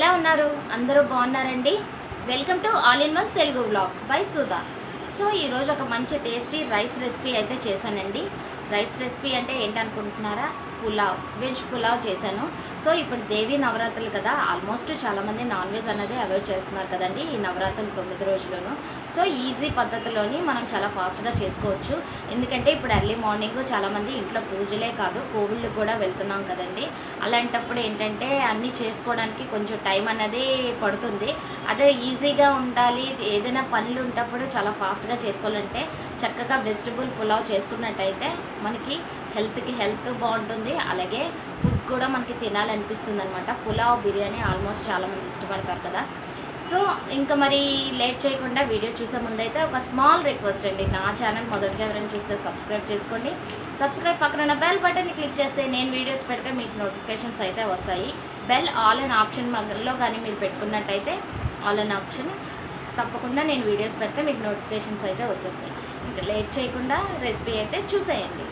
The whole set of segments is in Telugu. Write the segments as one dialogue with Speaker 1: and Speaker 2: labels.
Speaker 1: ఎలా ఉన్నారు అందరూ బాగున్నారండి welcome to all in one Telugu vlogs by Sudha so ఈరోజు ఒక మంచి టేస్టీ రైస్ రెసిపీ అయితే చేశానండి రైస్ రెసిపీ అంటే ఏంటనుకుంటున్నారా పులావ్ వెజ్ పులావ్ చేశాను సో ఇప్పుడు దేవి నవరాత్రులు కదా ఆల్మోస్ట్ చాలామంది నాన్ వెజ్ అనేది అవాయిడ్ చేస్తున్నారు కదండి ఈ నవరాత్రులు తొమ్మిది రోజులను సో ఈజీ పద్ధతిలోని మనం చాలా ఫాస్ట్గా చేసుకోవచ్చు ఎందుకంటే ఇప్పుడు ఎర్లీ మార్నింగ్ చాలామంది ఇంట్లో పూజలే కాదు కోవిళ్ళకి కూడా వెళ్తున్నాం కదండి అలాంటప్పుడు ఏంటంటే అన్నీ చేసుకోవడానికి కొంచెం టైం అనేది పడుతుంది అదే ఈజీగా ఉండాలి ఏదైనా పనులు ఉన్నప్పుడు చాలా ఫాస్ట్గా చేసుకోవాలంటే చక్కగా వెజిటబుల్ పులావ్ చేసుకున్నట్టయితే మనకి హెల్త్కి హెల్త్ బాగుంటుంది అలాగే ఫుడ్ కూడా మనకి తినాలనిపిస్తుంది అనమాట పులావ్ బిర్యానీ ఆల్మోస్ట్ చాలామంది ఇష్టపడతారు కదా సో ఇంకా మరి లేట్ చేయకుండా వీడియో చూసే ముందైతే ఒక స్మాల్ రిక్వెస్ట్ అండి నా ఛానల్ మొదటిగా ఎవరైనా చూస్తే సబ్స్క్రైబ్ చేసుకోండి సబ్స్క్రైబ్ పక్కన ఉన్న బెల్ బటన్ని క్లిక్ చేస్తే నేను వీడియోస్ పెడితే మీకు నోటిఫికేషన్స్ అయితే వస్తాయి బెల్ ఆల్ అన్ ఆప్షన్ మధ్యలో కానీ మీరు పెట్టుకున్నట్టయితే ఆల్ అన్ ఆప్షన్ తప్పకుండా నేను వీడియోస్ పెడితే మీకు నోటిఫికేషన్స్ అయితే వచ్చేస్తాయి ఇంకా లేట్ చేయకుండా రెసిపీ అయితే చూసేయండి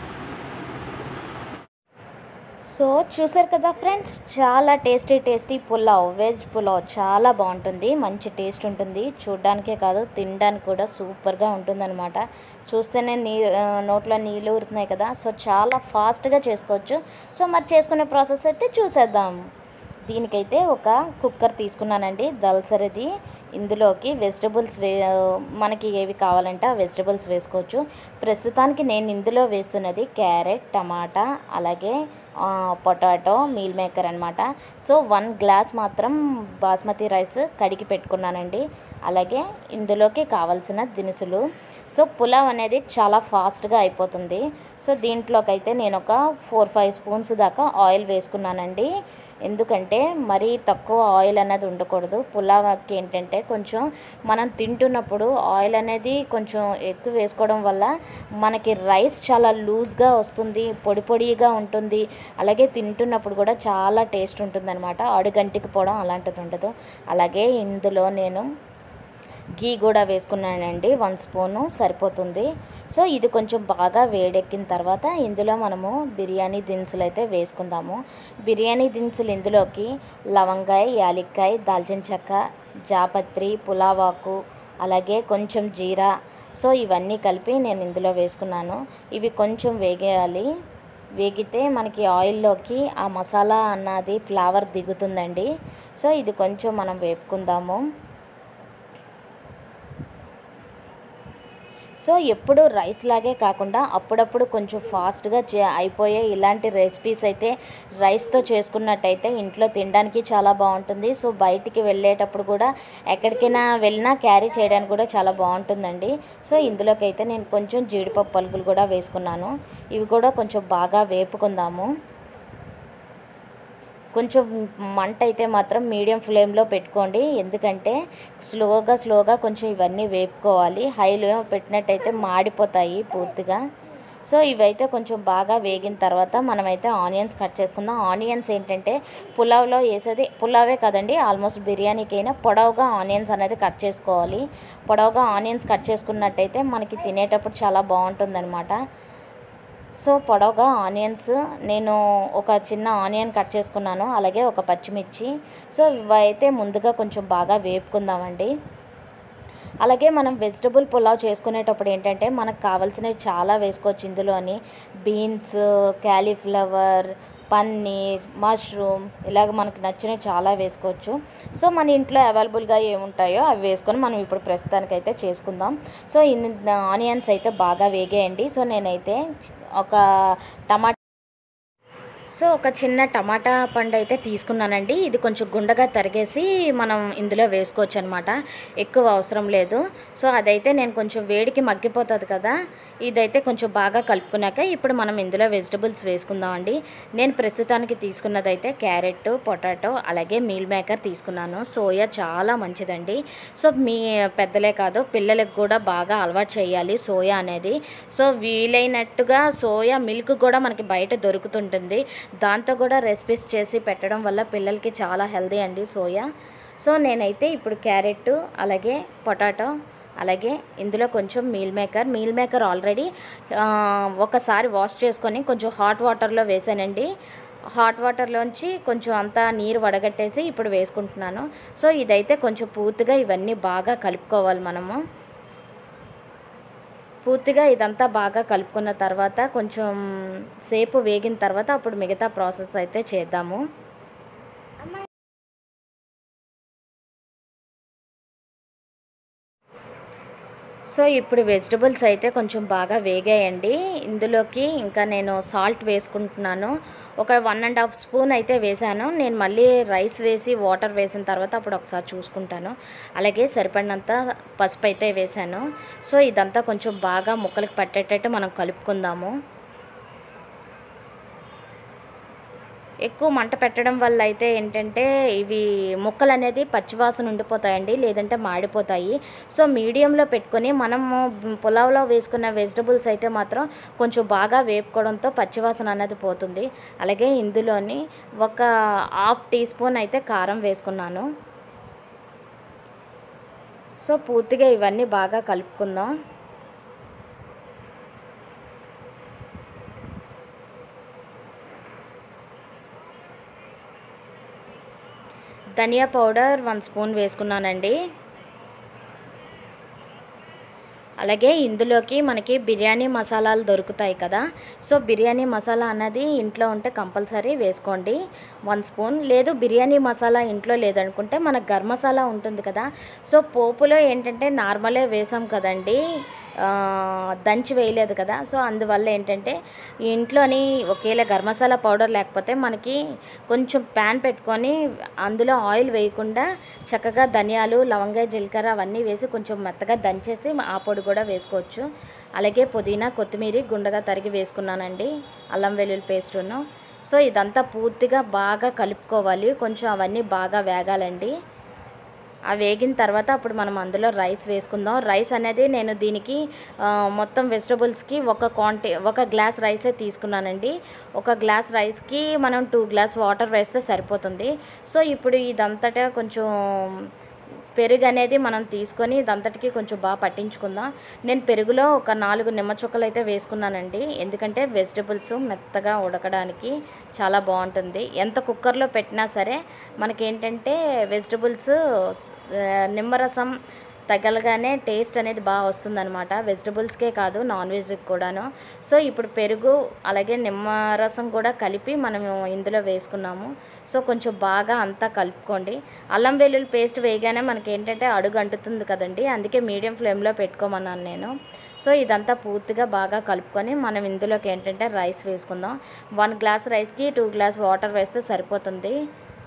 Speaker 1: సో చూసారు కదా ఫ్రెండ్స్ చాలా tasty tasty pulao veg pulao చాలా బాగుంటుంది మంచి టేస్ట్ ఉంటుంది చూడ్డానికే కాదు తినడానికి కూడా సూపర్గా ఉంటుందన్నమాట చూస్తేనే నీ ఆ, నోట్లో నీళ్ళు ఊరుతున్నాయి కదా సో చాలా ఫాస్ట్గా చేసుకోవచ్చు సో మరి చేసుకునే ప్రాసెస్ అయితే చూసేద్దాం దీనికైతే ఒక కుక్కర్ తీసుకున్నానండి దల్సరిది ఇందులోకి వెజిటబుల్స్ వే మనకి ఏవి కావాలంటే ఆ వెజిటబుల్స్ వేసుకోవచ్చు ప్రస్తుతానికి నేను ఇందులో వేస్తున్నది క్యారెట్ టమాటా అలాగే ఆ, పొటాటో మీల్ మేకర్ అనమాట సో వన్ గ్లాస్ మాత్రం బాస్మతి రైస్ కడిగి పెట్టుకున్నానండి అలాగే ఇందులోకి కావాల్సిన దినుసులు సో పులావ్ అనేది చాలా ఫాస్ట్గా అయిపోతుంది సో దీంట్లోకైతే నేను ఒక ఫోర్ ఫైవ్ స్పూన్స్ దాకా ఆయిల్ వేసుకున్నానండి ఎందుకంటే మరీ తక్కువ ఆయిల్ అనేది ఉండకూడదు పులావ్కి ఏంటంటే కొంచెం మనం తింటున్నప్పుడు ఆయిల్ అనేది కొంచెం ఎక్కువ వేసుకోవడం వల్ల మనకి రైస్ చాలా లూజ్గా వస్తుంది పొడి పొడిగా ఉంటుంది అలాగే తింటున్నప్పుడు కూడా చాలా టేస్ట్ ఉంటుందన్నమాట అడుగంటికి పోవడం అలాంటిది ఉండదు అలాగే ఇందులో నేను గీ కూడా వేసుకున్నానండి వన్ స్పూను సరిపోతుంది సో ఇది కొంచెం బాగా వేడెక్కిన తర్వాత ఇందులో మనము బిర్యానీ దినుసులు అయితే వేసుకుందాము బిర్యానీ దినుసులు ఇందులోకి లవంగాయ యాలిక్కాయ దాల్చిన చెక్క జాపత్రి పులావాకు అలాగే కొంచెం జీరా సో ఇవన్నీ కలిపి నేను ఇందులో వేసుకున్నాను ఇవి కొంచెం వేగేయాలి వేగితే మనకి ఆయిల్లోకి ఆ మసాలా అన్నది ఫ్లేవర్ దిగుతుందండి సో ఇది కొంచెం మనం వేపుకుందాము సో ఎప్పుడు రైస్ లాగే కాకుండా అప్పుడప్పుడు కొంచెం ఫాస్ట్గా చే అయిపోయే ఇలాంటి రెసిపీస్ అయితే రైస్తో చేసుకున్నట్టయితే ఇంట్లో తినడానికి చాలా బాగుంటుంది సో బయటికి వెళ్ళేటప్పుడు కూడా ఎక్కడికైనా వెళ్ళినా క్యారీ చేయడానికి కూడా చాలా బాగుంటుందండి సో ఇందులోకి అయితే నేను కొంచెం జీడిపప్పు పలుకులు కూడా వేసుకున్నాను ఇవి కూడా కొంచెం బాగా వేపుకుందాము కొంచెం మంట అయితే మాత్రం మీడియం ఫ్లేమ్లో పెట్టుకోండి ఎందుకంటే స్లోగా స్లోగా కొంచెం ఇవన్నీ వేపుకోవాలి హైలో పెట్టినట్టయితే మాడిపోతాయి పూర్తిగా సో ఇవైతే కొంచెం బాగా వేగిన తర్వాత మనమైతే ఆనియన్స్ కట్ చేసుకుందాం ఆనియన్స్ ఏంటంటే పులావ్లో వేసేది పులావే కదండి ఆల్మోస్ట్ బిర్యానీకైనా పొడవుగా ఆనియన్స్ అనేది కట్ చేసుకోవాలి పొడవుగా ఆనియన్స్ కట్ చేసుకున్నట్టయితే మనకి తినేటప్పుడు చాలా బాగుంటుందన్నమాట సో పొడవుగా ఆనియన్స్ నేను ఒక చిన్న ఆనియన్ కట్ చేసుకున్నాను అలాగే ఒక పచ్చిమిర్చి సో ఇవైతే ముందుగా కొంచెం బాగా వేపుకుందామండి అలాగే మనం వెజిటబుల్ పులావ్ చేసుకునేటప్పుడు ఏంటంటే మనకు కావాల్సినవి చాలా వేసుకోవచ్చు ఇందులోని బీన్స్ క్యాలీఫ్లవర్ పన్నీర్ మష్రూమ్ ఇలాగ మనకు నచ్చినవి చాలా వేసుకోవచ్చు సో మన ఇంట్లో అవైలబుల్గా ఏముంటాయో అవి వేసుకొని మనం ఇప్పుడు ప్రస్తుతానికైతే చేసుకుందాం సో ఇన్ని ఆనియన్స్ అయితే బాగా వేగేయండి సో నేనైతే ఒక టమాటా సో ఒక చిన్న టమాటా పండు అయితే తీసుకున్నానండి ఇది కొంచెం గుండగా తరిగేసి మనం ఇందులో వేసుకోవచ్చు అనమాట ఎక్కువ అవసరం లేదు సో అదైతే నేను కొంచెం వేడికి మగ్గిపోతుంది కదా ఇదైతే కొంచెం బాగా కలుపుకున్నాక ఇప్పుడు మనం ఇందులో వెజిటబుల్స్ వేసుకుందామండి నేను ప్రస్తుతానికి తీసుకున్నదైతే క్యారెట్ పొటాటో అలాగే మీల్ మేకర్ తీసుకున్నాను సోయా చాలా మంచిదండి సో మీ పెద్దలే కాదు పిల్లలకు కూడా బాగా అలవాటు చేయాలి సోయా అనేది సో వీలైనట్టుగా సోయా మిల్క్ కూడా మనకి బయట దొరుకుతుంటుంది దాంతో కూడా రెసిపీస్ చేసి పెట్టడం వల్ల పిల్లలకి చాలా హెల్దీ అండి సోయా సో నేనైతే ఇప్పుడు క్యారెట్ అలాగే పొటాటో అలాగే ఇందులో కొంచెం meal maker meal maker already ఒకసారి వాష్ చేసుకొని కొంచెం హాట్ వాటర్లో వేసానండి హాట్ వాటర్లోంచి కొంచెం అంతా నీరు వడగట్టేసి ఇప్పుడు వేసుకుంటున్నాను సో ఇదైతే కొంచెం పూర్తిగా ఇవన్నీ బాగా కలుపుకోవాలి మనము పూర్తిగా ఇదంతా బాగా కలుపుకున్న తర్వాత కొంచెం సేపు వేగిన తర్వాత అప్పుడు మిగతా ప్రాసెస్ అయితే చేద్దాము సో ఇప్పుడు వెజిటబుల్స్ అయితే కొంచెం బాగా వేగాయండి ఇందులోకి ఇంకా నేను సాల్ట్ వేసుకుంటున్నాను ఒక వన్ అండ్ హాఫ్ స్పూన్ అయితే వేసాను నేను మళ్ళీ రైస్ వేసి వాటర్ వేసిన తర్వాత అప్పుడు ఒకసారి చూసుకుంటాను అలాగే సరిపడినంత పసుపు అయితే వేసాను సో ఇదంతా కొంచెం బాగా ముక్కలకు పట్టేటట్టు మనం కలుపుకుందాము ఎక్కువ మంట పెట్టడం వల్ల అయితే ఏంటంటే ఇవి ముక్కలు అనేది పచ్చివాసన ఉండిపోతాయండి లేదంటే మాడిపోతాయి సో మీడియంలో పెట్టుకొని మనము పులావ్లో వేసుకున్న వెజిటబుల్స్ అయితే మాత్రం కొంచెం బాగా వేపుకోవడంతో పచ్చివాసన అనేది పోతుంది అలాగే ఇందులోని ఒక హాఫ్ టీ స్పూన్ అయితే కారం వేసుకున్నాను సో పూర్తిగా ఇవన్నీ బాగా కలుపుకుందాం ధనియా పౌడర్ వన్ స్పూన్ వేసుకున్నానండి అలాగే ఇందులోకి మనకి బిర్యానీ మసాలాలు దొరుకుతాయి కదా సో బిర్యానీ మసాలా అన్నది ఇంట్లో ఉంటే కంపల్సరీ వేసుకోండి వన్ స్పూన్ లేదు బిర్యానీ మసాలా ఇంట్లో లేదనుకుంటే మన గరం మసాలా ఉంటుంది కదా సో పోపులో ఏంటంటే నార్మలే వేసాం కదండి ఆ, దంచి వేయలేదు కదా సో అందువల్ల ఏంటంటే ఇంట్లోని ఒకేలా గరం మసాలా పౌడర్ లేకపోతే మనకి కొంచెం ప్యాన్ పెట్టుకొని అందులో ఆయిల్ వేయకుండా చక్కగా ధనియాలు లవంగా జీలకర్ర అవన్నీ వేసి కొంచెం మెత్తగా దంచేసి ఆ పొడి కూడా వేసుకోవచ్చు అలాగే పుదీనా కొత్తిమీర గుండగా తరిగి వేసుకున్నానండి అల్లం వెల్లుల్లి పేస్టును సో ఇదంతా పూర్తిగా బాగా కలుపుకోవాలి కొంచెం అవన్నీ బాగా వేగాలండి ఆ వేగిన తర్వాత అప్పుడు మనం అందులో రైస్ వేసుకుందాం రైస్ అనేది నేను దీనికి ఆ, మొత్తం వెజిటబుల్స్కి ఒక క్వాంటి ఒక గ్లాస్ రైసే తీసుకున్నానండి ఒక గ్లాస్ రైస్కి మనం టూ గ్లాస్ వాటర్ వేస్తే సరిపోతుంది సో ఇప్పుడు ఇదంతటా కొంచెం పెరుగు అనేది మనం తీసుకొని ఇదంతటికి కొంచెం బాగా పట్టించుకుందాం నేను పెరుగులో ఒక నాలుగు నిమ్మ చుక్కలు అయితే వేసుకున్నానండి ఎందుకంటే వెజిటబుల్స్ మెత్తగా ఉడకడానికి చాలా బాగుంటుంది ఎంత కుక్కర్లో పెట్టినా సరే మనకేంటంటే వెజిటబుల్స్ నిమ్మరసం తగలగానే టేస్ట్ అనేది బాగా వస్తుందన్నమాట వెజిటబుల్స్కే కాదు నాన్ వెజ్కి కూడాను సో ఇప్పుడు పెరుగు అలాగే నిమ్మరసం కూడా కలిపి మనం ఇందులో వేసుకున్నాము సో కొంచెం బాగా అంతా కలుపుకోండి అల్లం వెల్లుల్లి పేస్ట్ వేయగానే మనకి ఏంటంటే అడుగు అంటుతుంది కదండి అందుకే మీడియం ఫ్లేమ్లో పెట్టుకోమన్నాను నేను సో ఇదంతా పూర్తిగా బాగా కలుపుకొని మనం ఇందులోకి ఏంటంటే రైస్ వేసుకుందాం వన్ గ్లాస్ రైస్కి టూ గ్లాస్ వాటర్ వేస్తే సరిపోతుంది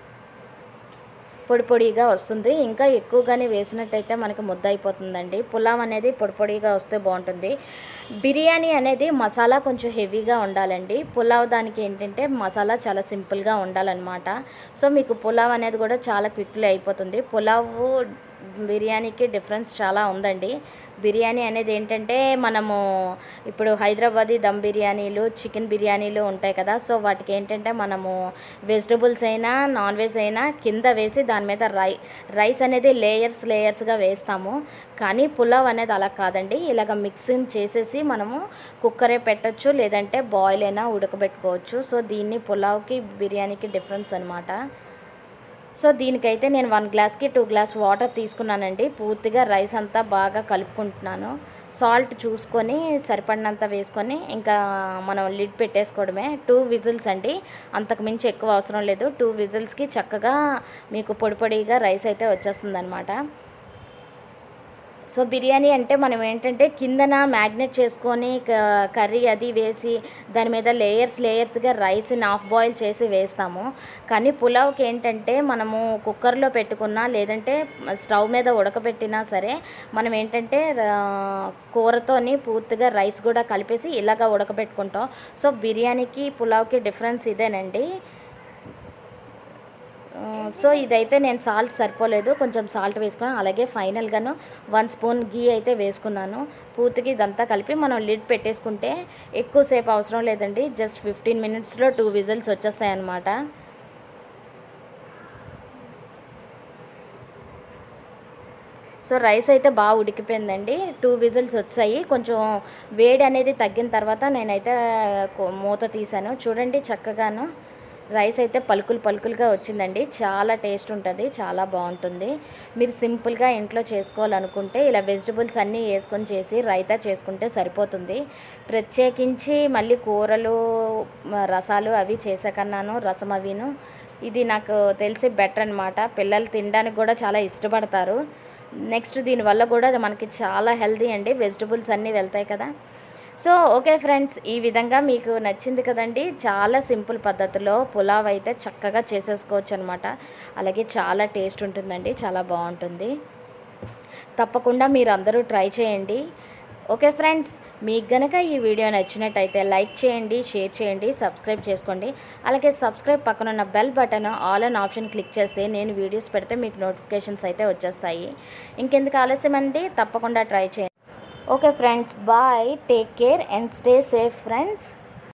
Speaker 1: పొడి పొడిగా వస్తుంది ఇంకా ఎక్కువగానే వేసినట్టయితే మనకి ముద్ద అయిపోతుందండి పులావ్ అనేది పొడి పొడిగా వస్తే బాగుంటుంది బిర్యానీ అనేది మసాలా కొంచెం హెవీగా ఉండాలండి పులావ్ దానికి ఏంటంటే మసాలా చాలా సింపుల్గా ఉండాలన్నమాట సో మీకు పులావ్ అనేది కూడా చాలా క్విక్లీ అయిపోతుంది పులావ్ బిర్యానీకి డిఫరెన్స్ చాలా ఉందండి బిర్యానీ అనేది ఏంటంటే మనము ఇప్పుడు హైదరాబాదీ దమ్ బిర్యానీలు చికెన్ బిర్యానీలు ఉంటాయి కదా సో వాటికి ఏంటంటే మనము వెజిటబుల్స్ అయినా నాన్ వెజ్ అయినా కింద వేసి దాని మీద రై రైస్ అనేది లేయర్స్ లేయర్స్గా వేస్తాము కానీ పులావ్ అనేది అలా కాదండి ఇలాగ మిక్సింగ్ చేసేసి మనము కుక్కరే పెట్టొచ్చు లేదంటే బాయిల్ అయినా ఉడకబెట్టుకోవచ్చు సో దీన్ని పులావ్కి బిర్యానీకి డిఫరెన్స్ అనమాట సో దీనికైతే నేను వన్ గ్లాస్కి టూ గ్లాస్ వాటర్ తీసుకున్నానండి పూర్తిగా రైస్ అంతా బాగా కలుపుకుంటున్నాను సాల్ట్ చూసుకొని సరిపడినంత వేసుకొని ఇంకా మనం లిడ్ పెట్టేసుకోవడమే టూ విజిల్స్ అండి అంతకు మించి ఎక్కువ అవసరం లేదు టూ విజిల్స్కి చక్కగా మీకు పొడి పొడిగా రైస్ అయితే వచ్చేస్తుంది అనమాట సో బిర్యానీ అంటే మనం ఏంటంటే కిందన మ్యాగ్నెట్ చేసుకొని క- కర్రీ అది వేసి దాని మీద లేయర్స్ లేయర్స్గా రైస్ని హాఫ్ బాయిల్ చేసి వేస్తాము కానీ పులావ్కి ఏంటంటే మనము కుక్కర్లో పెట్టుకున్నా లేదంటే స్టవ్ మీద ఉడకబెట్టినా సరే మనం ఏంటంటే ఆ, కూరతోని పూర్తిగా రైస్ కూడా కలిపేసి ఇలాగా ఉడకబెట్టుకుంటాం సో బిర్యానీకి పులావ్కి డిఫరెన్స్ ఇదేనండి ఆ, సో ఇదైతే నేను సాల్ట్ సరిపోలేదు కొంచెం సాల్ట్ వేసుకున్నాను అలాగే ఫైనల్గాను వన్ స్పూన్ గీ అయితే వేసుకున్నాను పూర్తిగా ఇదంతా కలిపి మనం లిడ్ పెట్టేసుకుంటే ఎక్కువసేపు అవసరం లేదండి జస్ట్ ఫిఫ్టీన్ మినిట్స్లో టూ విజిల్స్ వచ్చేస్తాయి అన్నమాట సో రైస్ అయితే బాగా ఉడికిపోయిందండి టూ విజిల్స్ వచ్చాయి కొంచెం వేడి అనేది తగ్గిన తర్వాత నేనైతే కొ- మూత తీసాను చూడండి చక్కగాను రైస్ అయితే పలుకులు పలుకులుగా వచ్చిందండి చాలా టేస్ట్ ఉంటుంది చాలా బాగుంటుంది మీరు సింపుల్గా ఇంట్లో చేసుకోవాలనుకుంటే ఇలా వెజిటబుల్స్ అన్నీ వేసుకొని చేసి రైతా చేసుకుంటే సరిపోతుంది ప్రత్యేకించి మళ్ళీ కూరలు మ, రసాలు అవి చేసాకన్నాను రసం అవిను ఇది నాకు తెలిసి బెటర్ అనమాట పిల్లలు తినడానికి కూడా చాలా ఇష్టపడతారు నెక్స్ట్ దీనివల్ల కూడా మనకి చాలా హెల్తీ అండి వెజిటబుల్స్ అన్నీ వెళ్తాయి కదా సో ఓకే ఫ్రెండ్స్ ఈ విధంగా మీకు నచ్చింది కదండి చాలా సింపుల్ పద్ధతిలో పులావ్ అయితే చక్కగా చేసేసుకోవచ్చు అనమాట అలాగే చాలా టేస్ట్ ఉంటుందండి చాలా బాగుంటుంది తప్పకుండా మీరు అందరూ ట్రై చేయండి ఓకే ఫ్రెండ్స్ మీకు గనక ఈ వీడియో నచ్చినట్టయితే లైక్ చేయండి షేర్ చేయండి సబ్స్క్రైబ్ చేసుకోండి అలాగే సబ్స్క్రైబ్ పక్కన ఉన్న bell button all on option click చేస్తే నేను వీడియోస్ పెడితే మీకు నోటిఫికేషన్స్ అయితే వచ్చేస్తాయి ఇంకెందుకు ఆలస్యం అండి తప్పకుండా ట్రై చేయండి okay friends bye take care and stay safe friends